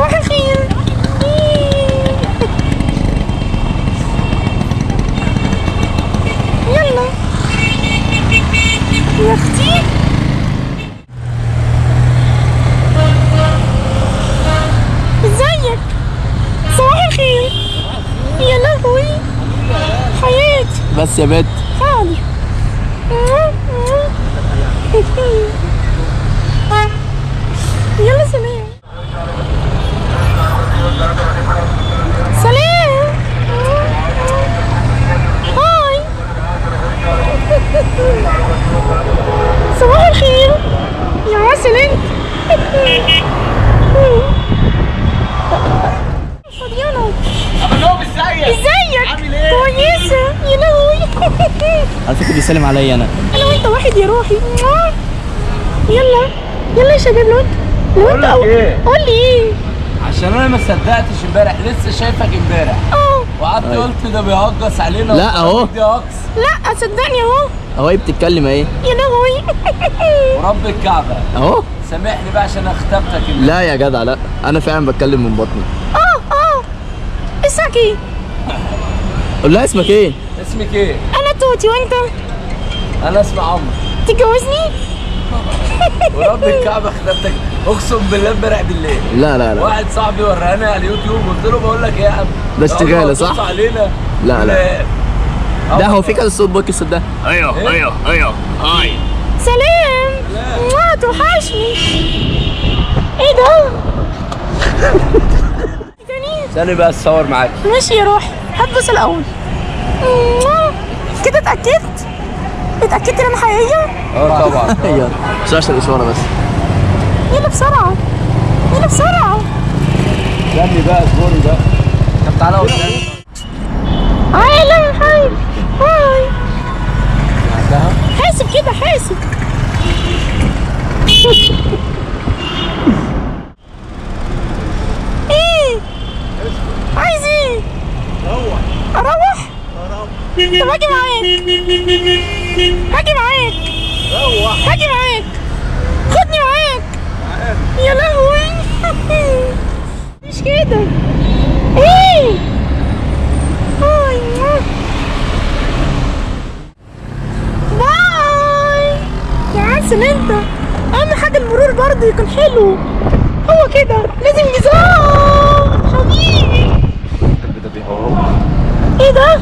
صباح الخير يلا يا اختي ازيك صباح الخير يا لهوي حياتي بس يا بت حاضر يلا سلام سلام هاي صباح الخير يا عسل انت فاضيانة ازيك عامل ايه؟ كويسة يا لهوي على فكره بيسلم عليا انا انا وانت واحد يا روحي يلا يلا يا شباب لو انت لو انت بقول لك ايه؟ قول لي ايه عشان انا ما صدقتش امبارح لسه شايفك امبارح اه وقعدت أيوة. قلت ده بيهجص علينا لا، أهو. دي هجص لا صدقني اهو اهو هي بتتكلم اهي يا لهوي ورب الكعبه اهو سامحني بقى عشان اختبتك امبارح لا يا جدع لا انا فعلا بتكلم من بطني اه اه اسمك ايه قول لها اسمك ايه اسمك ايه؟ انا توتي وانت انا اسمي عمرو تتجوزني ورب الكعبه اختبتك اقسم بالله امبارح بالليل لا لا لا واحد صاحبي وراني على اليوتيوب قلت له بقول لك ايه يا عم ده اشتغالة، صح؟ بص علينا لا، لا. آه، ده هو في كده الصوت بوكس ده ايوه إيه؟ ايوه ايوه هاي سلام ما توحشني ايه ده تاني ثاني بقى اتصور معاك ماشي يا روحي هتبص الاول كده اتاكدت اتاكدت ان انا حقيقيه اه طبعا يلا مش عشان الاشاره بس يلا بسرعه يلا بسرعه استني بقى اصبري بقى طب تعالى قدام عالم هاي هاي حاسب كده حاسب ايه عايز ايه اروح اروح طب هاجي معاك هاجي معاك هاجي معاك خدني معاك يا لهوي مش كده ايه باي باي يا عسل انت اهم حاجه المرور برضه يكون حلو هو كده لازم نظام حبيبي ايه ده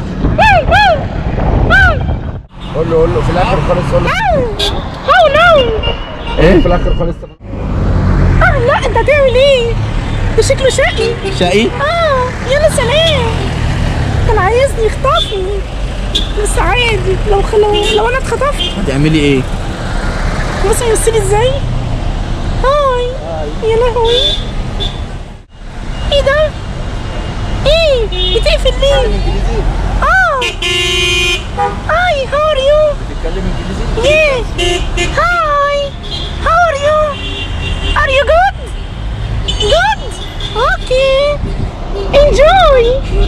قول له قول له في الاخر خالص قول له هاو نو ايه في الاخر خالص اه لا انت هتعمل ايه ده شكله شقي شقي اه يلا سلام كان عايزني يخطفني بس عادي لو لو, لو انا اتخطفت هتعملي ايه بص يمثلي ازاي هاي يا لهوي ايه ده ايه بتقفل ليه اه هاي هاو ار يو بتتكلم انجليزي Yes. Hi. How are you? Are you good? Good. Okay. Enjoy.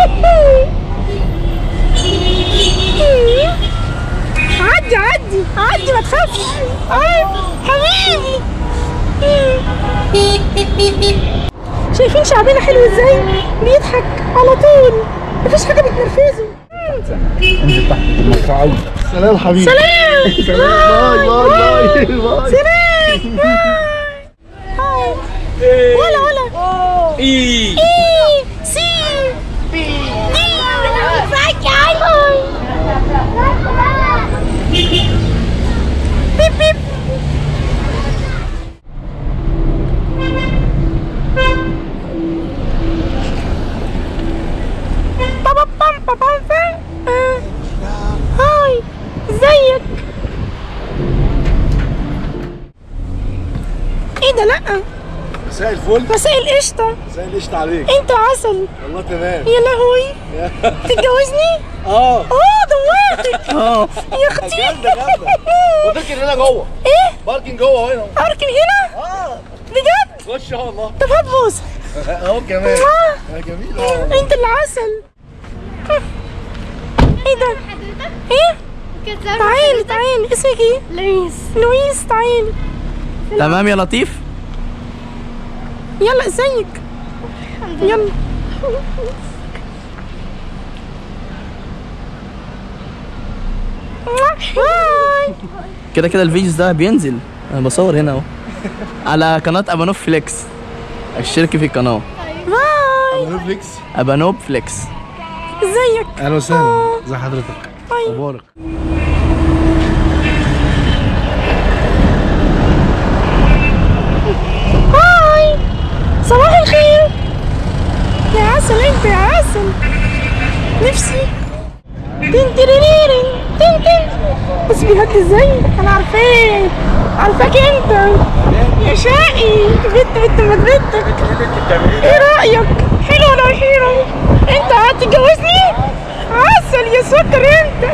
عدي عدي عدي ما تخافش آه، حبيبي شايفين شعبنا حلو ازاي بيضحك على طول مفيش حاجه بتنرفزه سلام حبيبي سلام باي باي باي باي سلام هاي ولا ولا ايه اي سي بي دي هاي بيب بيب بابا بام بابا فا آه. هاي ازيك ايه ده لا مساء الفل مساء القشطه مساء القشطة عليك انت عسل والله تمام يا لهوي تتجوزني اه اه دوختك اه يا اختي جامدة جامدة وتركن هنا جوه ايه باركن جوه هنا اركن هنا اه بجد خش اه والله طب هات بوسه اهو كمان آه، يا جميل اه انت اللي عسل ايه ده ايه تعالي تعالي اسمك ايه لويس لويس تعالي تمام يا لطيف يلا ازيك يلا باي كده كده الفيديوز ده بينزل انا بصور هنا اهو على قناه ابانوب فليكس اشتركي في القناه باي نتفليكس ابانوب فليكس ازيك اهلا وسهلا ازي حضرتك باي مبارك هاي صباح الخير يا عسل انت يا عسل نفسي تن تريريري تن تن بس بيهدي ازاي انا عارفاه عارفاك انت يا شقي بنت بنت ما بنتك ايه رايك حلو ولا مش حلو انت هتتجوزني عسل يا سكر انت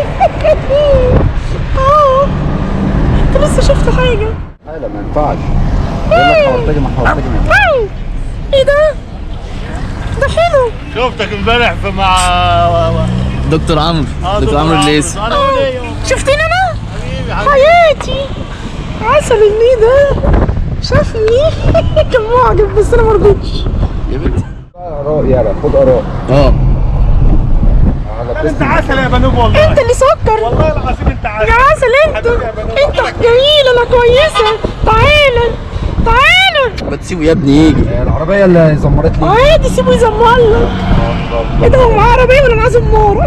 اه انت لسه شفت حاجه لا ما ينفعش يقول لك حوالتجي ما حوالتجي ما ينفعش. واو ايه ده ده حلو شفتك امبارح في مع دكتور عمرو دكتور عمرو الليثي انا اقول ايه شفتني انا حبيبي حبيبي حياتي عسل الني ده شافني كان معجب بس انا مرضتش يا بنتي اراء يلا خد اراء اه على انت عسل يا بنوب والله انت اللي سكر والله العظيم انت عسل يا عسل انت حبيبي يا بنوب. انت جميل انا كويسه تعالى تعالى ما تسيبه يا ابني يجي العربيه اللي زمرت لي عادي سيبه يزمر لك ايه ده هو معاه عربيه ولا معاه زمار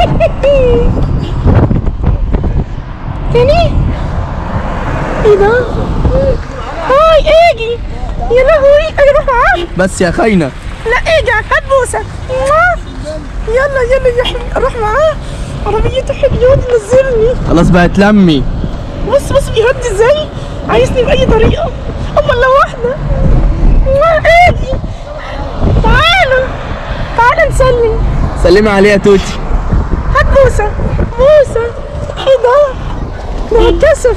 تاني ايه ده هاي اجي يا لهوي اجي اروح معاه بس يا خاينه لا اجي هات بوسه موah. يلا يلا يا حبيبي اروح معاه عربيته حلوه تنزلني خلاص بقى اتلمي بص بص بيهدي ازاي عايزني باي طريقه امال لو واحده موah. اجي تعالى تعالى نسلم سلمي عليه يا توتي هات بوسه بوسه ايه ده ده هتكسف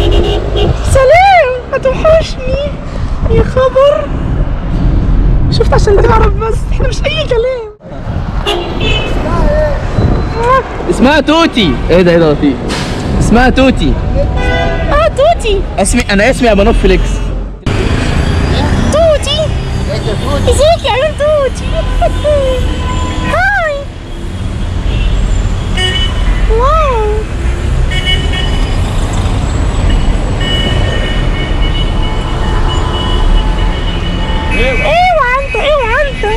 سلام هتوحشني يا خبر شفت عشان تعرف بس احنا مش اي كلام اسمها توتي ايه ده ايه ده لطيف اسمها توتي اه توتي اسمي انا اسمي ابانوب فليكس توتي ازيك يا عيون توتي هاي واو اوعى انت اوعى انت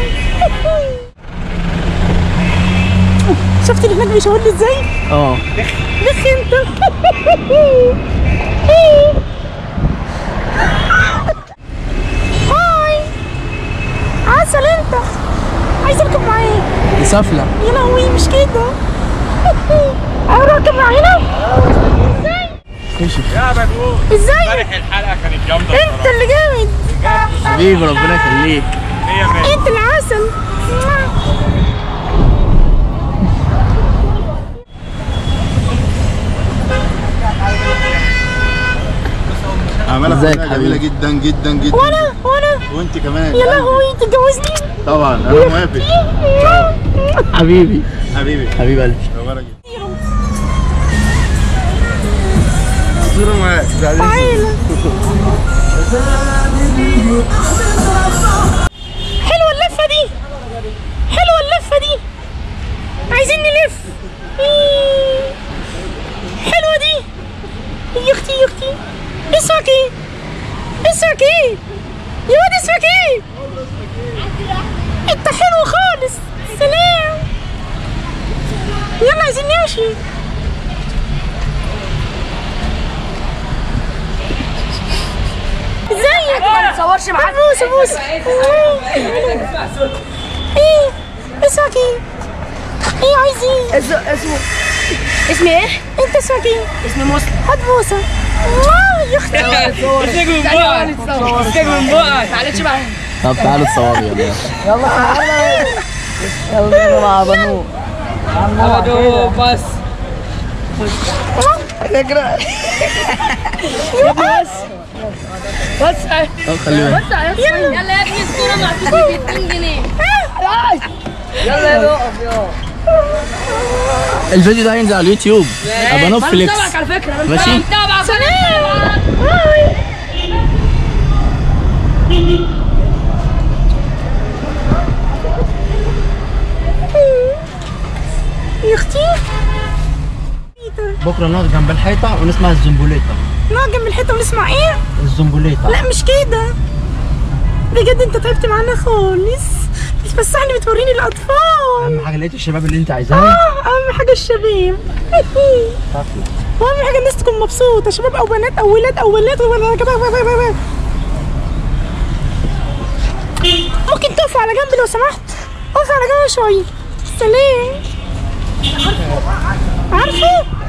شفت اللي هناك بيشاور لي ازاي؟ اه لخ انت هاي عسل انت عايز اركب معاك دي سفله يا لهوي مش كده اروح اركب معانا خش يا بنوب ازاي امبارح الحلقه كانت جامده انت اللي جامد حبيبي ربنا يخليك هي مية انت العسل عملها ازيك كلها حبيبي؟ جميله جدا جدا جدا وانا وانا وانت كمان يا لهوي تتجوزني طبعا انا موافق حبيبي حبيبي حبيب قلبي مبارك صورة معاك تعالى حلوة اللفة دي حلوة اللفة دي عايزين نلف إيه. حلوة دي يا اختي يا اختي اسمك ايه؟ اسمك ايه؟ يا واد اسمك ايه؟ انت حلو خالص سلام يلا عايزين نمشي ازيك؟ ما تصورش معاك بوسه بوسه ايه اسمك ايه؟ ايه عايز ايه؟ اسمه اسمي ايه؟ انت اسمك ايه؟ اسمي مسلم هات بوسه واو يا اختي اشتاق من بقك اشتاق من بقك معلش بقى طب تعالوا تصوري يلا ابدو بس بس طب خلي بالك يلا يلا يا ابني الصورة معكوسة ب 2 جنيه يلا يا نقف يلا الفيديو ده هينزل على اليوتيوب ابانوب فليكس متابعك على فكرة أنا ماشي. متابعك سلام بكره نقعد جنب الحيطه ونسمع الزنبوليطه نقعد جنب الحيطه ونسمع ايه الزنبوليطه لا مش كده بجد انت تعبت معانا خالص بتفسحني بتوريني الاطفال اهم حاجه لقيت الشباب اللي انت عايزاها اه اهم حاجه الشباب واهم حاجه الناس تكون مبسوطه شباب او بنات او ولاد او ولاد ممكن تقفوا على جنب لو سمحت اقفوا على جنب شويه سلام عارفه